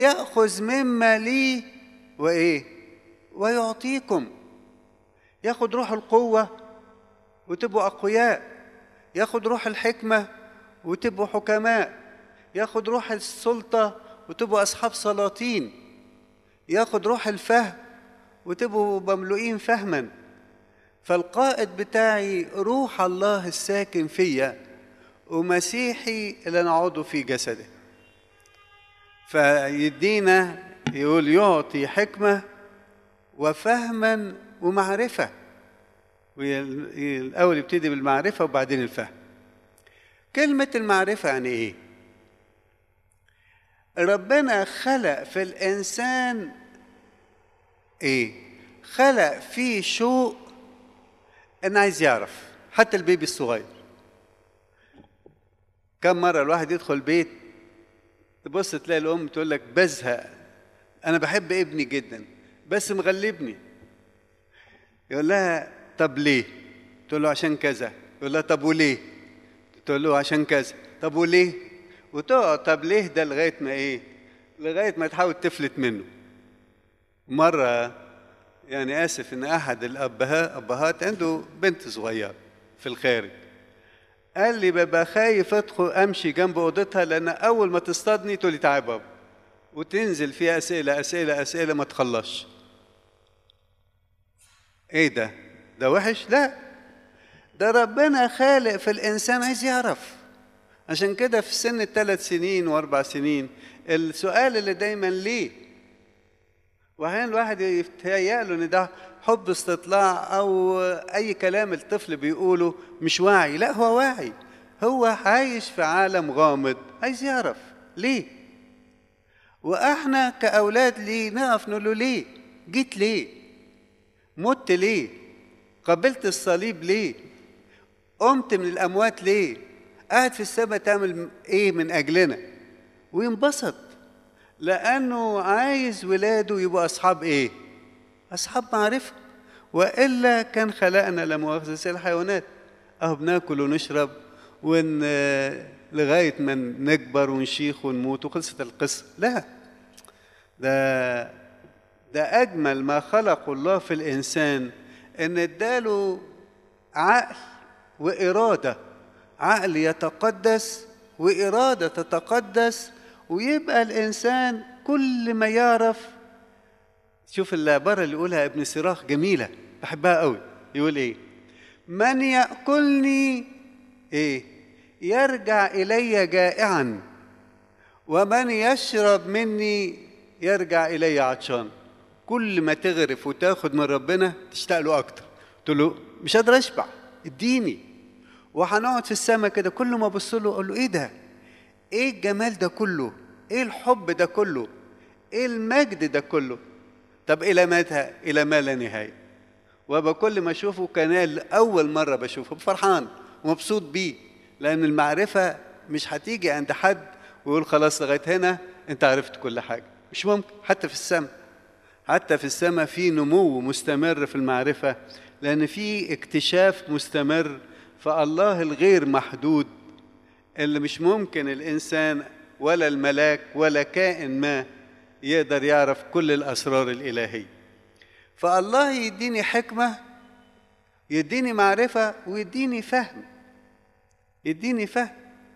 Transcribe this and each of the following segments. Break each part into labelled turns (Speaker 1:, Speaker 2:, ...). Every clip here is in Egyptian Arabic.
Speaker 1: يأخذ مما لي وإيه ويعطيكم ياخد روح القوة وتبقوا أقوياء ياخد روح الحكمة وتبقوا حكماء ياخد روح السلطة وتبقوا أصحاب سلاطين ياخد روح الفهم وتبقوا مملوئين فهما فالقائد بتاعي روح الله الساكن فيا ومسيحي اللي انا عضو في جسده فيدينا يقول يعطي حكمة وفهما ومعرفة الأول يبتدي بالمعرفة وبعدين الفهم كلمة المعرفة يعني إيه؟ ربنا خلق في الإنسان إيه؟ خلق فيه شوق إنه عايز يعرف حتى البيبي الصغير كم مرة الواحد يدخل بيت تبص تلاقي الأم تقول لك بزهق أنا بحب ابني جدا بس مغلبني يقول لها طب ليه؟ تقول له عشان كذا يقول لها طب وليه؟ تقول له عشان كذا طب وليه؟ وتقعد طب ليه ده لغاية ما إيه؟ لغاية ما تحاول تفلت منه مرة يعني آسف إن أحد الأبهات أبهات عنده بنت صغيرة في الخارج قال لي ببقى خايف ادخل امشي جنب اوضتها لان اول ما تصطادني تقول لي تعالى بابا وتنزل فيها اسئله اسئله اسئله ما تخلصش ايه ده ده وحش لا ده ربنا خالق في الانسان عايز يعرف عشان كده في سن الثلاث سنين واربع سنين السؤال اللي دايما ليه واحيانا الواحد يتهيأ له ان ده حب استطلاع او اي كلام الطفل بيقوله مش واعي لا هو واعي هو عايش في عالم غامض عايز يعرف ليه واحنا كاولاد ليه نقف نقول له ليه جيت ليه مت ليه قبلت الصليب ليه قمت من الاموات ليه قاعد في السماء تعمل ايه من اجلنا وينبسط لانه عايز ولاده يبقوا اصحاب ايه أصحاب معرفة وإلا كان خلقنا لا مؤاخذة زي الحيوانات أهو بناكل ونشرب ون لغاية ما نكبر ونشيخ ونموت وخلصت القصة لا ده ده أجمل ما خلقه الله في الإنسان إن اداله عقل وإرادة عقل يتقدس وإرادة تتقدس ويبقى الإنسان كل ما يعرف شوف العبارة اللي يقولها ابن سراخ جميلة بحبها قوي يقول ايه من يأكلني ايه يرجع إلي جائعا ومن يشرب مني يرجع إلي عطشان كل ما تغرف وتاخد من ربنا تشتاق له أكتر تقول له مش قادر أشبع اديني وهنقعد في السماء كده كل ما أبص له أقول له إيه ده؟ إيه الجمال ده كله؟ إيه الحب ده كله؟ إيه المجد ده كله؟ طب إلى متى؟ إلى ما لا نهاية. وأبقى كل ما أشوفه كان أول مرة بشوفه فرحان ومبسوط بيه لأن المعرفة مش هتيجي عند حد ويقول خلاص لغاية هنا أنت عرفت كل حاجة. مش ممكن حتى في السماء. حتى في السماء في نمو مستمر في المعرفة لأن في اكتشاف مستمر فالله الغير محدود اللي مش ممكن الإنسان ولا الملاك ولا كائن ما يقدر يعرف كل الأسرار الإلهية فالله يديني حكمة يديني معرفة ويديني فهم يديني فهم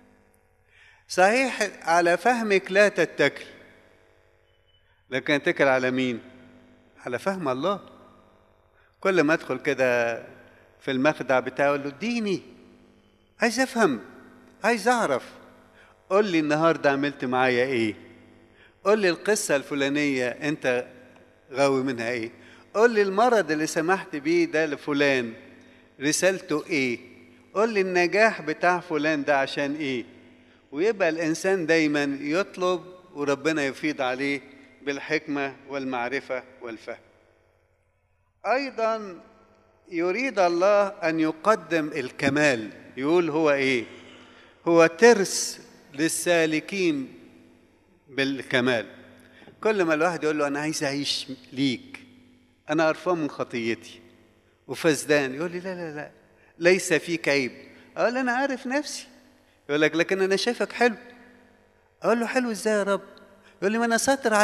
Speaker 1: صحيح على فهمك لا تتكل لكن اتكل على مين على فهم الله كل ما ادخل كده في المخدع بتاعه اقول له اديني عايز افهم عايز اعرف قول لي النهارده عملت معايا ايه قول لي القصه الفلانيه انت غاوي منها ايه قول لي المرض اللي سمحت بيه ده لفلان رسالته ايه قول لي النجاح بتاع فلان ده عشان ايه ويبقى الانسان دايما يطلب وربنا يفيض عليه بالحكمه والمعرفه والفهم ايضا يريد الله ان يقدم الكمال يقول هو ايه هو ترس للسالكين بالكمال كل ما الواحد يقول له انا عايز اعيش ليك انا قرفان من خطيتي وفسدان يقول لي لا لا لا ليس فيك عيب اقول انا عارف نفسي يقول لك لكن انا شايفك حلو اقول له حلو ازاي يا رب يقول لي ما انا ساتر